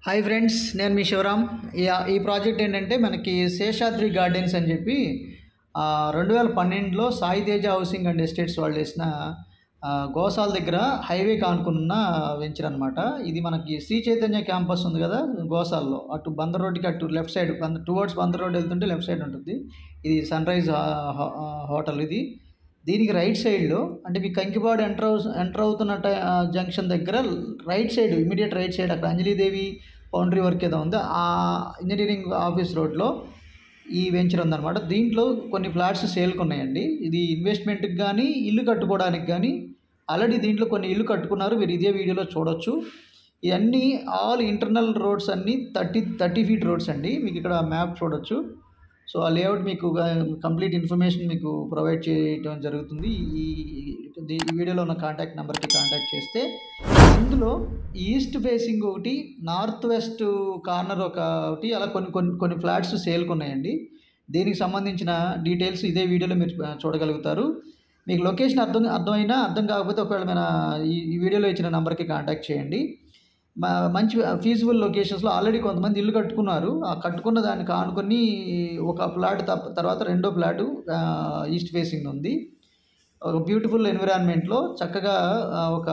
hi friends నేను మీ శివరామ్ ఈ ఈ ప్రాజెక్ట్ ఏంటంటే మనకి శేషాద్రి గార్డెన్స్ అని చెప్పి రెండు వేల పన్నెండులో Sai Teja housing and estates వాళ్ళు వేసిన ఆ, గోసాల దగ్గర హైవే కానుకున్న వెంచర్ అనమాట ఇది మనకి శ్రీ చైతన్య క్యాంపస్ ఉంది కదా గోసాల్లో అటు బందర్ రోడ్డుకి అటు left side Bandar towards Bandar road వెళ్తుంటే లెఫ్ట్ సైడ్ ఉంటుంది ఇది సన్ రైజ్ హోటల్ ఇది దీనికి రైట్ సైడ్లో అంటే మీ కంకిపాడు ఎంటర్ అవు ఎంటర్ అవుతున్న టై- ఆ జంక్షన్ దగ్గర right side immediate right side అక్కడ అంజలీదేవి బౌండరీ వర్క్ ఏదో ఉందో ఆ ఇంజనీరింగ్ ఆఫీస్ రోడ్లో ఈ వెంచర్ ఉందన్నమాట దీంట్లో కొన్ని ఫ్లాట్స్ సేల్కి ఉన్నాయండి ఇది ఇన్వెస్ట్మెంట్కి కానీ ఇల్లు కట్టుకోవడానికి కానీ ఆల్రెడీ దీంట్లో కొన్ని ఇల్లు కట్టుకున్నారు మీరు ఇదే వీడియోలో చూడొచ్చు ఇవన్నీ ఆల్ ఇంటర్నల్ రోడ్స్ అన్నీ థర్టీ థర్టీ ఫీట్ రోడ్స్ అండి మీకు ఇక్కడ మ్యాప్ చూడొచ్చు సో ఆ లేఅవుట్ మీకు కంప్లీట్ ఇన్ఫర్మేషన్ మీకు ప్రొవైడ్ చేయడం జరుగుతుంది ఈ ఈ- ఈ వీడియోలో ఉన్న కాంటాక్ట్ నెంబర్కి కాంటాక్ట్ చేస్తే ఇందులో ఈస్ట్ ఫేసింగ్ ఒకటి నార్త్ వెస్ట్ కార్నర్ ఒకటి అలా కొన్ని కొన్ని కొన్ని ఫ్లాట్స్ సేల్కి ఉన్నాయండి దీనికి సంబంధించిన డీటెయిల్స్ ఇదే వీడియోలో మీరు ఆ, చూడగలుగుతారు మీకు లొకేషన్ అర్థం అర్థమైనా అర్థం కాకపోతే ఒకవేళ మన ఈ ఈ వీడియోలో ఇచ్చిన నెంబర్కి కాంటాక్ట్ చేయండి మ- మంచి ఫీజిబుల్ లొకేషన్స్లో ఆల్రెడీ కొంతమంది ఇల్లు కట్టుకున్నారు ఆ కట్టుకున్న దానికి ఆనుకొని ఒక ప్లాట్ తప్ప తర్వాత రెండో ప్లాటు ఈస్ట్ ఫేసింగ్ ఉంది ఒక బ్యూటిఫుల్ ఎన్విరాన్మెంట్లో చక్కగా ఆ, ఒక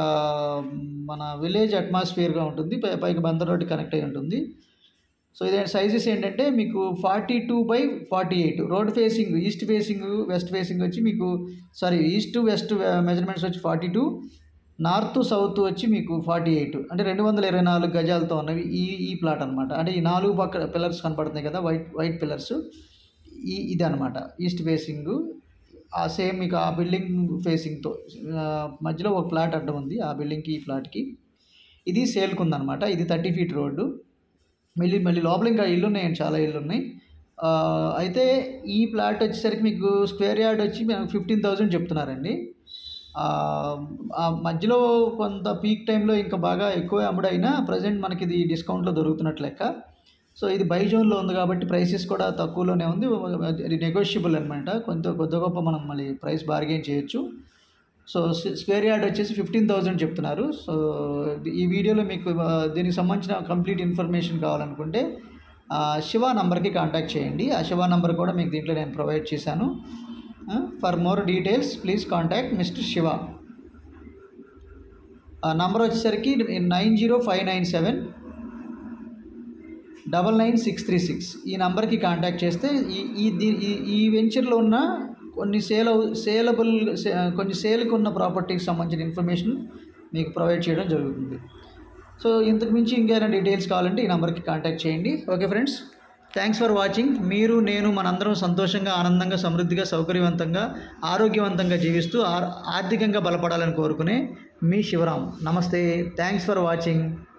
మన విలేజ్ అట్మాస్ఫియర్గా ఉంటుంది పై పైకి బందర్ రోడ్డు కనెక్ట్ అయి ఉంటుంది సో ఇదే సైజెస్ ఏంటంటే మీకు forty two by forty eight road facing east facing west facing వచ్చి మీకు సారీ ఈస్ట్ వెస్ట్ మెజర్మెంట్స్ వచ్చి ఫార్టీ టూ నార్త్ సౌత్ వచ్చి మీకు ఫార్టీ ఎయిట్ అంటే రెండు వందల ఇరవై నాలుగు గజాలతో ఉన్నవి ఈ ఈ ప్లాట్ అనమాట అంటే ఈ నాలుగు పక్క పిల్లర్స్ కనపడుతున్నాయి కదా వైట్ వైట్ పిల్లర్స్ ఈ ఇది అనమాట ఈస్ట్ ఫేసింగ్ ఆ సేమ్ మీకు ఆ బిల్డింగ్ ఫేసింగ్తో మధ్యలో ఒక ప్లాట్ అడ్డం ఉంది ఆ బిల్డింగ్కి ఈ ప్లాట్కి ఇది సేల్కి ఉందన్నమాట ఇది థర్టీ ఫీట్ రోడ్డు మళ్ళీ మళ్ళీ లోపల ఇంకా ఇల్లు ఉన్నాయండి చాలా ఇల్లు ఉన్నాయి ఆ, అయితే ఈ ప్లాట్ వచ్చేసరికి మీకు స్క్వేర్ యార్డ్ వచ్చి ఫిఫ్టీన్ థౌజండ్ చెప్తున్నారండి ఆ, ఆ మధ్యలో కొంత పీక్ టైంలో ఇంకా బాగా ఎక్కువ అమ్ముడైనా ప్రజెంట్ మనకి ఇది డిస్కౌంట్లో దొరుకుతున్నట్లు లెక్క సో ఇది బై జోన్లో ఉంది కాబట్టి ప్రైసెస్ కూడా తక్కువలోనే ఉంది ఇది నెగోషియబుల్ అనమాట కొంత కొద్ది గొప్ప మనం మళ్ళీ ప్రైస్ బార్గెన్ చేయొచ్చు సో స్క్వేర్- స్క్వేర్ యార్డ్ వచ్చేసి ఫిఫ్టీన్ థౌజండ్ చెప్తున్నారు సో ఈ వీడియోలో మీకు ఆ, దీనికి సంబంధించిన కంప్లీట్ ఇన్ఫర్మేషన్ కావాలనుకుంటే ఆ, శివ నంబర్కి కాంటాక్ట్ చేయండి ఆ శివ నంబర్ కూడా మీకు దీంట్లో నేను ప్రొవైడ్ చేశాను for more details please contact mister Shiva ఆ నంబర్ వచ్చేసరికి nine zero five nine seven double nine six three six ఈ నంబర్కి కాంటాక్ట్ చేస్తే ఈ ఈ దీ- ఈ ఈ వెంచర్లో ఉన్న కొన్ని సేల్ సేలబుల్ కొన్ని సేల్కి ఉన్న ప్రాపర్టీకి సంబంధించిన ఇన్ఫర్మేషన్ మీకు ప్రొవైడ్ చేయడం జరుగుతుంది సో ఇంతకు మించి ఇంకేమైనా డీటెయిల్స్ కావాలంటే ఈ నెంబర్కి కాంటాక్ట్ చేయండి okay friends thanks for watching మీరు నేను మనందరం సంతోషంగా ఆనందంగా సమృద్ధిగా సౌకర్యవంతంగా ఆరోగ్యవంతంగా జీవిస్తూ ఆర్ ఆర్థికంగా బలపడాలని కోరుకునే మీ శివరాం నమస్తే థ్యాంక్స్ ఫర్ వాచింగ్